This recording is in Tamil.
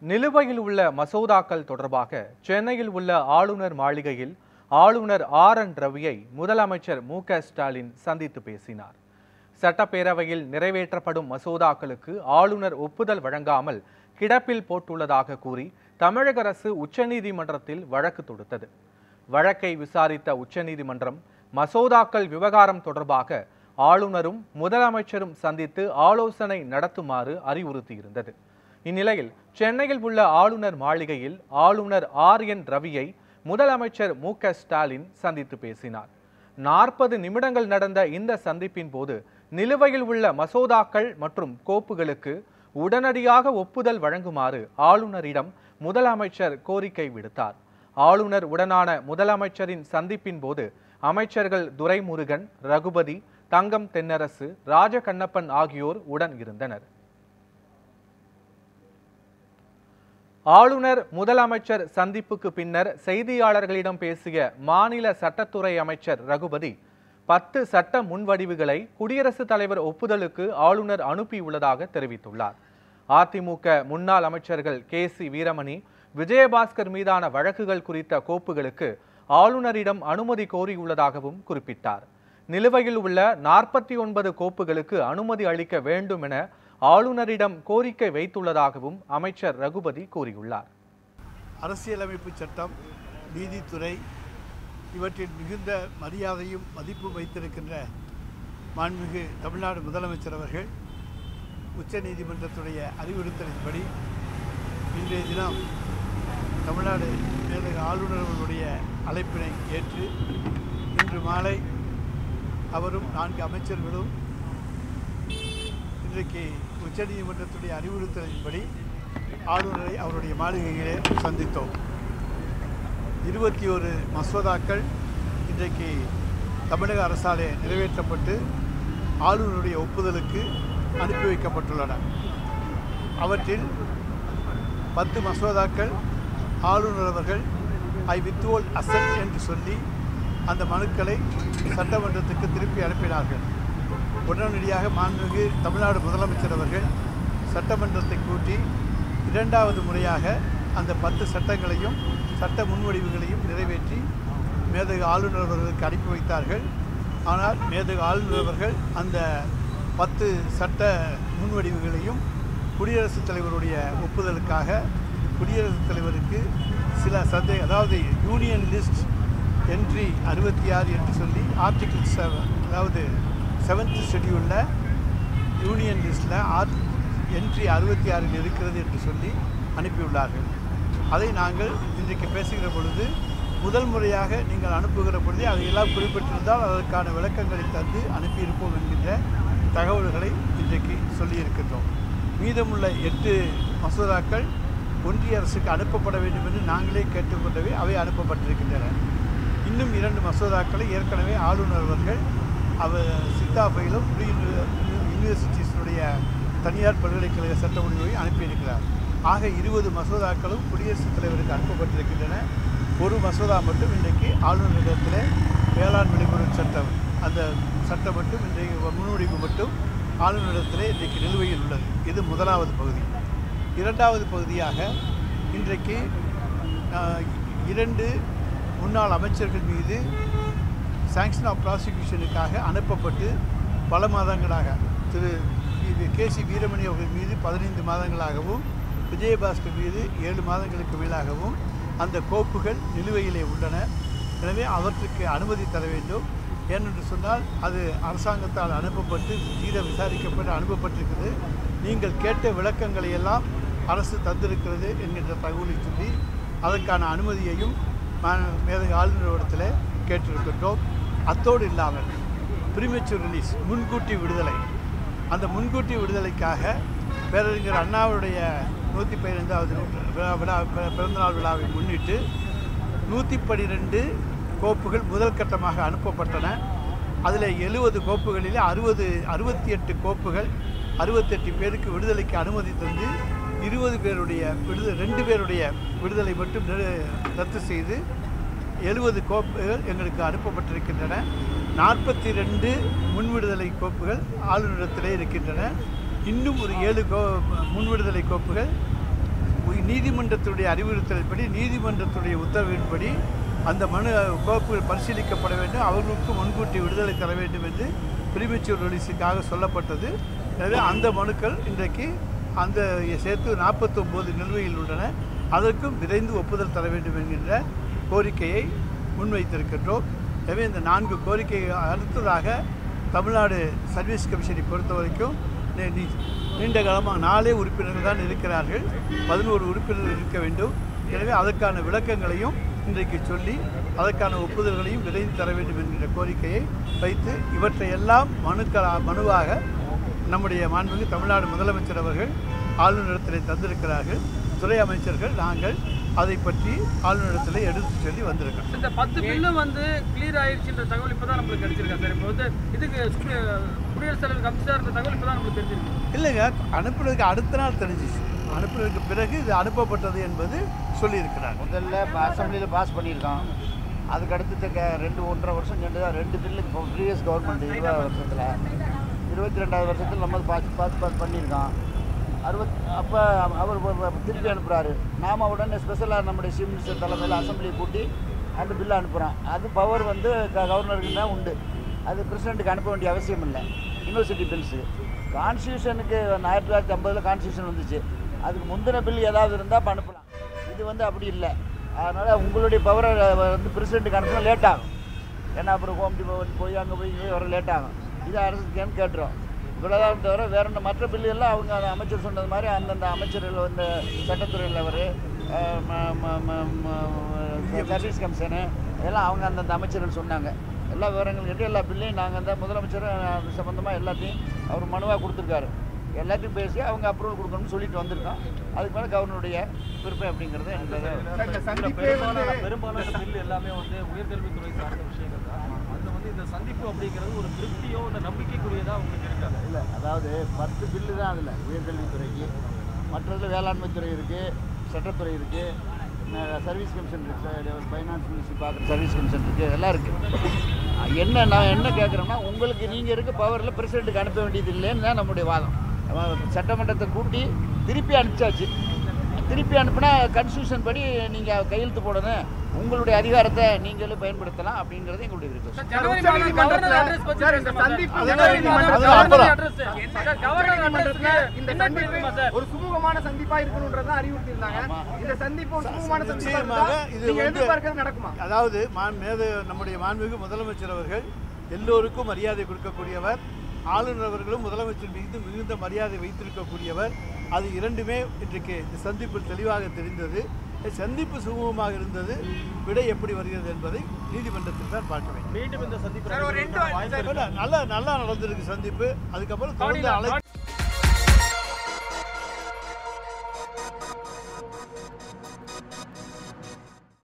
நிலுவையில் உள்ள மசோதாக்கள் தொடர்பாக சென்னையில் உள்ள ஆளுநர் மாளிகையில் ஆளுநர் ஆர் என் ரவியை முதலமைச்சர் மு க ஸ்டாலின் சந்தித்து பேசினார் சட்டப்பேரவையில் நிறைவேற்றப்படும் மசோதாக்களுக்கு ஆளுநர் ஒப்புதல் வழங்காமல் கிடப்பில் போட்டுள்ளதாக கூறி தமிழக அரசு உச்சநீதிமன்றத்தில் வழக்கு தொடுத்தது வழக்கை விசாரித்த உச்சநீதிமன்றம் மசோதாக்கள் விவகாரம் தொடர்பாக ஆளுநரும் முதலமைச்சரும் சந்தித்து ஆலோசனை நடத்துமாறு அறிவுறுத்தியிருந்தது இந்நிலையில் சென்னையில் உள்ள ஆளுநர் மாளிகையில் ஆளுநர் ஆர் என் ரவியை முதலமைச்சர் மு க ஸ்டாலின் சந்தித்து பேசினார் நாற்பது நிமிடங்கள் நடந்த இந்த சந்திப்பின் போது நிலுவையில் உள்ள மசோதாக்கள் மற்றும் கோப்புகளுக்கு உடனடியாக ஒப்புதல் வழங்குமாறு ஆளுநரிடம் முதலமைச்சர் கோரிக்கை விடுத்தார் ஆளுநர் உடனான முதலமைச்சரின் சந்திப்பின் போது அமைச்சர்கள் துரைமுருகன் ரகுபதி தங்கம் தென்னரசு ராஜகண்ணப்பன் ஆகியோர் உடன் இருந்தனர் ஆளுநர் முதலமைச்சர் சந்திப்புக்கு பின்னர் செய்தியாளர்களிடம் பேசிய மாநில சட்டத்துறை அமைச்சர் ரகுபதி பத்து சட்ட முன்வடிவுகளை குடியரசுத் தலைவர் ஒப்புதலுக்கு ஆளுநர் அனுப்பியுள்ளதாக தெரிவித்துள்ளார் அதிமுக முன்னாள் அமைச்சர்கள் கே சி வீரமணி விஜயபாஸ்கர் மீதான வழக்குகள் குறித்த கோப்புகளுக்கு ஆளுநரிடம் அனுமதி கோரியுள்ளதாகவும் குறிப்பிட்டார் நிலுவையில் உள்ள நாற்பத்தி ஒன்பது கோப்புகளுக்கு அனுமதி அளிக்க வேண்டும் என ஆளுநரிடம் கோரிக்கை வைத்துள்ளதாகவும் அமைச்சர் ரகுபதி கூறியுள்ளார் அரசியலமைப்பு சட்டம் நீதித்துறை இவற்றில் மிகுந்த மரியாதையும் மதிப்பும் வைத்திருக்கின்ற மாண்புமிகு தமிழ்நாடு முதலமைச்சர் அவர்கள் உச்ச நீதிமன்றத்துடைய அறிவுறுத்தலின்படி இன்றைய தினம் தமிழ்நாடு மேலக ஆளுநர் அவர்களுடைய அழைப்பினை ஏற்று இன்று மாலை அவரும் நான்கு அமைச்சர்களும் இன்றைக்கு உச்சநீதிமன்றத்துடைய அறிவுறுத்தலின்படி ஆளுநரை அவருடைய மாளிகையிலே சந்தித்தோம் இருபத்தி ஒரு மசோதாக்கள் இன்றைக்கு தமிழக அரசாலே நிறைவேற்றப்பட்டு ஆளுநருடைய ஒப்புதலுக்கு அனுப்பி வைக்கப்பட்டுள்ளன அவற்றில் பத்து மசோதாக்கள் ஆளுநர் அவர்கள் ஐ வித்வோல் அசெட் என்று சொல்லி அந்த மனுக்களை சட்டமன்றத்துக்கு திருப்பி அனுப்பினார்கள் உடனடியாக மாண்புமிகு தமிழ்நாடு முதலமைச்சர் அவர்கள் சட்டமன்றத்தை கூட்டி இரண்டாவது முறையாக அந்த பத்து சட்டங்களையும் சட்ட முன்வடிவுகளையும் நிறைவேற்றி மேதகு ஆளுநர் அவர்களுக்கு அனுப்பி வைத்தார்கள் ஆனால் மேதகு ஆளுநர் அவர்கள் அந்த பத்து சட்ட முன்வடிவுகளையும் குடியரசுத் தலைவருடைய ஒப்புதலுக்காக குடியரசுத் தலைவருக்கு சில சந்தேக அதாவது யூனியன் லிஸ்ட் என்ட்ரி அறுபத்தி ஆறு என்று சொல்லி ஆர்டிகிள் செவன் அதாவது செவன்த் ஷெடியூலில் யூனியன் லிஸ்ட்டில் ஆர் என்ட்ரி அறுபத்தி ஆறில் இருக்கிறது என்று சொல்லி அனுப்பியுள்ளார்கள் அதை நாங்கள் இன்றைக்கு பேசுகிற பொழுது முதல் முறையாக நீங்கள் அனுப்புகிற பொழுதே அதையெல்லாம் குறிப்பிட்டிருந்தால் அதற்கான விளக்கங்களை தந்து அனுப்பியிருப்போம் என்கின்ற தகவல்களை இன்றைக்கு சொல்லியிருக்கின்றோம் மீதமுள்ள எட்டு மசோதாக்கள் ஒன்றிய அரசுக்கு அனுப்பப்பட வேண்டும் என்று நாங்களே கேட்டுக்கொண்டவை அவை அனுப்பப்பட்டிருக்கின்றன இன்னும் இரண்டு மசோதாக்களை ஏற்கனவே ஆளுநர் அவர்கள் அவர் சித்தாபையிலும் யூனிவர்சிட்டிஸினுடைய தனியார் பல்கலைக்கழக சட்ட முடிவை அனுப்பியிருக்கிறார் ஆக இருபது மசோதாக்களும் குடியரசுத் தலைவருக்கு அனுப்பப்பட்டிருக்கின்றன ஒரு மசோதா மட்டும் இன்றைக்கு ஆளுநரிடத்தில் வேளாண் விளைபொருள் சட்டம் அந்த சட்டம் மட்டும் இன்றைக்கு முன்வடிவு மட்டும் ஆளுநரிடத்திலே இன்றைக்கு நிலுவையில் உள்ளது இது முதலாவது பகுதி இரண்டாவது பகுதியாக இன்றைக்கு ஆஹ், இரண்டு முன்னாள் அமைச்சர்கள் மீது சாங்ஷன் ஆஃப் ப்ராசிக்யூஷனுக்காக அனுப்பப்பட்டு பல மாதங்களாக திரு கே சி வீரமணி அவர்கள் மீது பதினைந்து மாதங்களாகவும் விஜயபாஸ்கர் மீது ஏழு மாதங்களுக்கு மேலாகவும் அந்த கோப்புகள் நிலுவையிலே உள்ளன எனவே அவற்றுக்கு அனுமதி தர வேண்டும் ஏனென்று சொன்னால் அது அரசாங்கத்தால் அனுப்பப்பட்டு தீர விசாரிக்கப்பட்டு அனுப்பப்பட்டிருக்கிறது நீங்கள் கேட்ட விளக்கங்களை எல்லாம் அரசு தந்திருக்கிறது என்கின்ற தகவலை சொல்லி அதற்கான அனுமதியையும் மா- மேதகு ஆளுநரிடத்தில் கேட்டிருக்கின்றோம் அத்தோடு இல்லாமல் ப்ரீமெச்சூர் ரிலீஸ் முன்கூட்டி விடுதலை அந்த முன்கூட்டி விடுதலைக்காக பேரறிஞர் அண்ணாவுடைய நூற்றி பதினைந்தாவது விழா விழா பி- பிறந்தநாள் விழாவை முன்னிட்டு நூற்றி பன்னிரெண்டு கோப்புகள் முதல் கட்டமாக அனுப்பப்பட்டன அதில் எழுபது கோப்புகளில் அறுபது அறுபத்தி எட்டு கோப்புகள் அறுபத்தெட்டு பேருக்கு விடுதலைக்கு அனுமதி தந்து இருபது பேருடைய விடுதலை ரெண்டு பேருடைய விடுதலை மட்டும் நிறு- ரத்து செய்து எழுபது கோப்புகள் எங்களுக்கு அனுப்பப்பட்டிருக்கின்றன நாற்பத்தி ரெண்டு முன்விடுதலை கோப்புகள் ஆளுநரிடத்திலே இருக்கின்றன இன்னும் ஒரு ஏழு கோ முன்விடுதலை கோப்புகள் நீதிமன்றத்துடைய அறிவுறுத்தலின்படி நீதிமன்றத்துடைய உத்தரவின்படி அந்த மனு கோப்புகள் பரிசீலிக்கப்பட வேண்டும் அவர்களுக்கு முன்கூட்டி விடுதலை தர வேண்டும் என்று பிரிமிச்சூர் ரிலீஸுக்காக சொல்லப்பட்டது எனவே அந்த மனுக்கள் இன்றைக்கு அந்த சேர்த்து நாற்பத்தொம்போது நிலுவையில் உள்ளன அதற்கும் விரைந்து ஒப்புதல் தர வேண்டும் என்கின்ற கோரிக்கையை முன்வைத்திருக்கின்றோம் எனவே இந்த நான்கு கோரிக்கை அடுத்ததாக தமிழ்நாடு சர்வீஸ் கமிஷனை பொறுத்த வரைக்கும் நீ- நீ- நீண்ட காலமாக நாலே உறுப்பினர்கள் தான் இருக்கிறார்கள் பதினோரு உறுப்பினர்கள் இருக்க வேண்டும் எனவே அதற்கான விளக்கங்களையும் இன்றைக்கு சொல்லி அதற்கான ஒப்புதல்களையும் விரைந்து தர வேண்டும் என்கிற கோரிக்கையை வைத்து இவற்றையெல்லாம் மனுக்களா மனுவாக நம்முடைய மாண்புமிகு தமிழ்நாடு முதலமைச்சர் அவர்கள் ஆளுநரிடத்தில் தந்திருக்கிறார்கள் துறை அமைச்சர்கள் நாங்கள் அதை பற்றி ஆளுநரிடத்தில் எடுத்து சொல்லி வந்திருக்கிறோம் இந்த பத்து பில்லும் வந்து கிளியர் ஆயிடுச்சுன்ற தகவல் இப்பதான் நம்மளுக்கு கிடைச்சிருக்கா சார் இப்போ வந்து இதுக்கு சுப்ரி- குடியரசுத் தலைவர் அமித்ஷார் தகவல் இப்பதான் நம்மளுக்கு தெரிஞ்சிருக்கு இல்லைங்க அனுப்புனதுக்கு அடுத்த நாள் தெரிஞ்சிச்சு அனுப்புனதுக்கு பிறகு இது அனுப்பப்பட்டது என்பது சொல்லியிருக்கிறார் முதல்ல அசம்பிளியில் பாஸ் பண்ணியிருக்கோம் அதுக்கு அடுத்து க- ரெண்டு ஒன்றரை வருஷம் சென்று தான் ரெண்டு பில்லு இப்போ ப்ரீவியஸ் கவர்மெண்ட் இருபது வருஷத்தில் இருபத்தி ரெண்டாவது வருஷத்தில் நம்ம பாஸ் பாஸ் பாஸ் பண்ணியிருக்கோம் அறுபத் அப்போ அவர் வ- வ- திருப்பி அனுப்புகிறாரு நாம உடனே ஸ்பெஷலாக நம்முடைய சீஃப் மினிஸ்டர் தலைமையில் அசம்பிளி கூட்டி அந்த பில்லை அனுப்புகிறோம் அது பவர் வந்து க- கவர்னருக்கு தான் உண்டு அது பிரசிடெண்ட்டுக்கு அனுப்ப வேண்டிய அவசியம் இல்லை யூனிவர்சிட்டி பில்ஸு கான்ஸ்டியூஷனுக்கு ஆயிரத்தி தொள்ளாயிரத்தி ஐம்பதில் கான்ஸ்டியூஷன் வந்துச்சு அதுக்கு முந்தின பில் ஏதாவது இருந்தால் அப்போ அனுப்பலாம் இது வந்து அப்படி இல்லை அதனால் உங்களுடைய பவரை வந்து பிரசிடெண்ட்டுக்கு அனுப்பினா லேட் ஆகும் ஏன்னா அப்புறம் ஹோம் டிபார்ட்மெண்ட் போய் அங்கே போய் இங்கே வர லேட் ஆகும் இது அரசுக்கேன்னு கேட்டுரும் இவ்வளோதான் தவிர வேற என்ன மற்ற பில்லு எல்லாம் அவங்க அந்த அமைச்சர் சொன்னது மாதிரி அந்தந்த அமைச்சர்கள் வந்து சட்டத்துறையில் அவர் சர்வீஸ் கமிஷனு இதெல்லாம் அவங்க அந்தந்த அமைச்சர்கள் சொன்னாங்க எல்லா விவரங்கள் கேட்டு எல்லா பில்லையும் நாங்கள் அந்த முதலமைச்சர் அது சம்மந்தமாக எல்லாத்தையும் அவர் மனுவாக கொடுத்துருக்காரு எல்லாத்தையும் பேசி அவங்க அப்ரூவல் கொடுக்கணும்னு சொல்லிட்டு வந்திருக்கோம் அதுக்கு மேலே கவர்னருடைய விருப்பம் அப்படிங்கிறது எனக்கு பெரும்பாலான பெரும்பாலான பில் எல்லாமே வந்து உயர்கல்வித்துறை சார்ந்த விஷயங்கள் தான் அதில் வந்து இந்த சந்திப்பு அப்படிங்கிறது ஒரு திருப்தியோ இல்லை நம்பிக்கைக்குரியதா உங்களுக்கு இருக்காது இல்லை அதாவது பத்து பில்லு தான் அதில் உயர்கல்வித்துறைக்கு மற்றதில் வேளாண்மை துறை இருக்குது சட்டத்துறை இருக்குது சர்வீஸ் கமிஷன் இருக்குது ஃபைனான்ஸ் மினிஸ்ட்ரி பார்க்குற சர்வீஸ் கமிஷன் இருக்குது எல்லாம் இருக்குது என்ன நான் என்ன கேட்குறேன்னா உங்களுக்கு நீங்கள் இருக்க பவரில் பிரசிடெண்ட்டுக்கு அனுப்ப வேண்டியது இல்லைன்னு தான் நம்முடைய வாதம் அவன் சட்டமன்றத்தை கூட்டி திருப்பி அனுப்பிச்சாச்சு திருப்பி அனுப்புனா கன்ஸ்டியூஷன் படி நீங்கள் கையெழுத்து போடணும் உங்களுடைய அதிகாரத்தை நீங்களே பயன்படுத்தலாம் அப்படிங்கிறது எங்களுடைய விருப்பம் ஜனவரி மாதம் கவர்னர் அட்ரஸ் பத்தி சார், இந்த பேசுமா சார்? சந்திப்பு ஜனவரி மாதம் அது கவர்னர் அப்புறம். அட்ரஸ். சார், கவர்னர் அட்ரஸ்ல இந்த என்ன சந்திப்பு இருக்குமா சார்? ஒரு சுமூகமான சந்திப்பா இருக்கணும்ன்றத அறிவுறுத்தி இருந்தாங்க இந்த சந்திப்பு ஒரு சுமூகமான சந்திப்பா நிச்சயமாக இருந்தா இது நீங்க வந்து- எதிர்பார்க்கிறது நடக்குமா அதாவது மான் மேது நம்முடைய மாண்புமிகு முதலமைச்சர் அவர்கள் எல்லோருக்கும் மரியாதை கொடுக்கக்கூடியவர் ஆளுநர் அவர்களும் முதலமைச்சர் மீது மிகுந்த மரியாதை வைத்திருக்கக்கூடியவர் அது இரண்டுமே இன்றைக்கு இந்த சந்திப்பில் தெளிவாக தெரிந்தது சந்திப்பு சுமூகமாக இருந்தது விடை எப்படி வருகிறது என்பதை நீதிமன்றத்தில் தான் பார்க்க வேண்டும் மீண்டும் இந்த சந்திப்பு சார், ஒரு ரெண்டு நடைபெறுவதற்கான வாய்ப்பு இல்ல, நல்லா நல்லா நடந்திருக்கு சந்திப்பு அதுக்கப்புறம் தொடர்ந்து காடியில- அழைத்து